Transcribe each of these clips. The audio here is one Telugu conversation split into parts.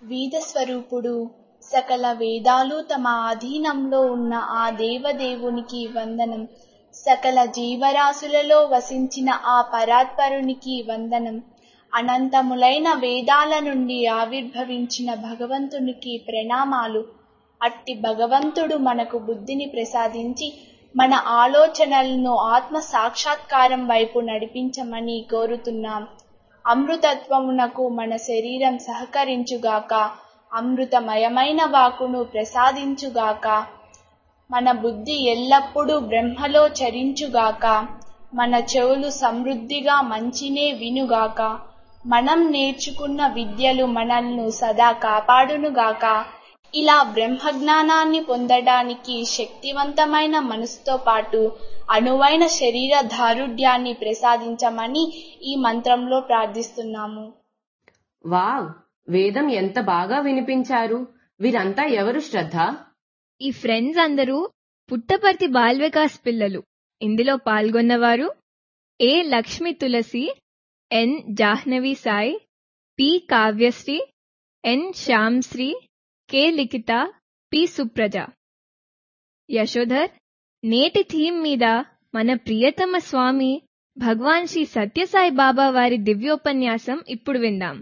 వేద స్వరూపుడు సకల వేదాలు తమ ఆధీనంలో ఉన్న ఆ దేవదేవునికి వందనం సకల జీవరాశులలో వసించిన ఆ పరాత్పరునికి వందనం అనంతములైన వేదాల నుండి ఆవిర్భవించిన భగవంతునికి ప్రణామాలు అట్టి భగవంతుడు మనకు బుద్ధిని ప్రసాదించి మన ఆలోచనలను ఆత్మ సాక్షాత్కారం వైపు నడిపించమని కోరుతున్నాం అమృతత్వమునకు మన శరీరం సహకరించుగాక అమృతమయమైన వాకును ప్రసాదించుగాక మన బుద్ధి ఎల్లప్పుడూ బ్రహ్మలో చరించుగాక మన చెవులు సమృద్ధిగా మంచినే వినుగాక మనం నేర్చుకున్న విద్యలు మనల్ని సదా కాపాడునుగాక ఇలా బ్రహ్మజ్ఞానాన్ని పొందడానికి శక్తివంతమైన మనసుతో పాటు అనువైన శరీర దారుఢ్యాన్ని ప్రసాదించమని ఈ మంత్రంలో ప్రార్థిస్తున్నాము వావ్ వేదం ఎంత బాగా వినిపించారు వీరంతా ఎవరు శ్రద్ధ ఈ ఫ్రెండ్స్ అందరూ పుట్టపర్తి బాల్ వికాస్ పిల్లలు ఇందులో పాల్గొన్నవారు A Lakshmi Tulasi N Jahnavi Sai P Kavyasri N Shyamsri K Likhitha P Supraja Yashodhar నేటి థీమ్ మీద మన ప్రియతమ స్వామి భగవాన్ శ్రీ సత్యసాయి బాబా వారి దివ్యోపన్యాసం ఇప్పుడు విందాం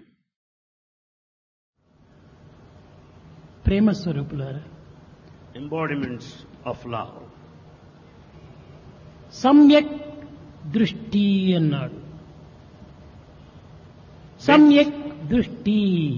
ప్రేమ స్వరూపులారా embodiments of love. సమ్యక్ దృష్టి అన్నాడు సమ్యక్ దృష్టి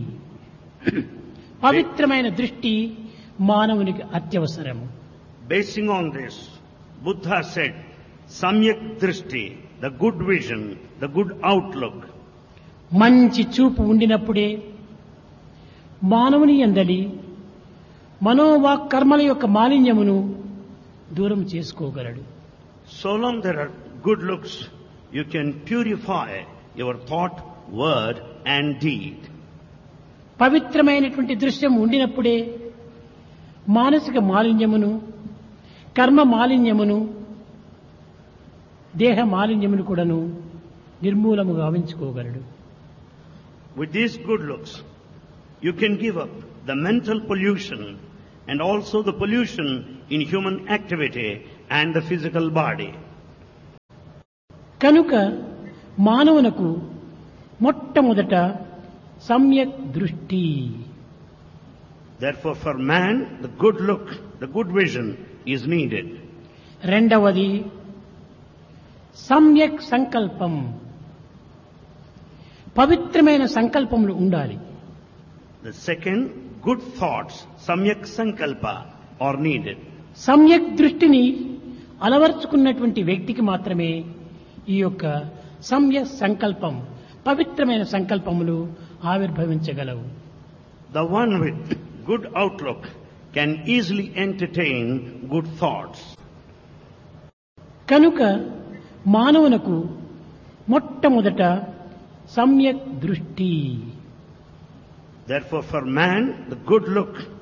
పవిత్రమైన దృష్టి మానవునికి అత్యవసరము Basing on this, Buddha said, Samyak Drishti, the good vision, the good outlook, మంచి చూపు ఉండినప్పుడే మానవుని ఎందలి మనోవాక్ కర్మల యొక్క మాలిన్యమును దూరం చేసుకోగలడు so long there are good looks, you can purify your thought, word and deed. పవిత్రమైనటువంటి దృశ్యం ఉండినప్పుడే మానసిక మాలిన్యమును కర్మ మాలిన్యమును దేహ మాలిన్యమును కూడాను నిర్మూలము గావించుకోగలడు With these good looks, you can give up the mental pollution and also the pollution in human activity and the physical body. కనుక మానవునకు మొట్టమొదట సమ్యక్ దృష్టి Therefore, for man, the good look, the good vision is needed. రెండవది సమ్యక్ సంకల్పం పవిత్రమైన సంకల్పములు ఉండాలి The second, good thoughts, samyak sankalpa, are needed. సమ్యక్ దృష్టిని అలవర్చుకున్నటువంటి వ్యక్తికి మాత్రమే ఈ యొక్క సమ్య సంకల్పం పవిత్రమైన సంకల్పములు ఆవిర్భవించగలవు The one with good outlook can easily entertain good thoughts. కనుక మానవునకు మొట్టమొదట సమ్యక్ దృష్టి Therefore, for man, the good look,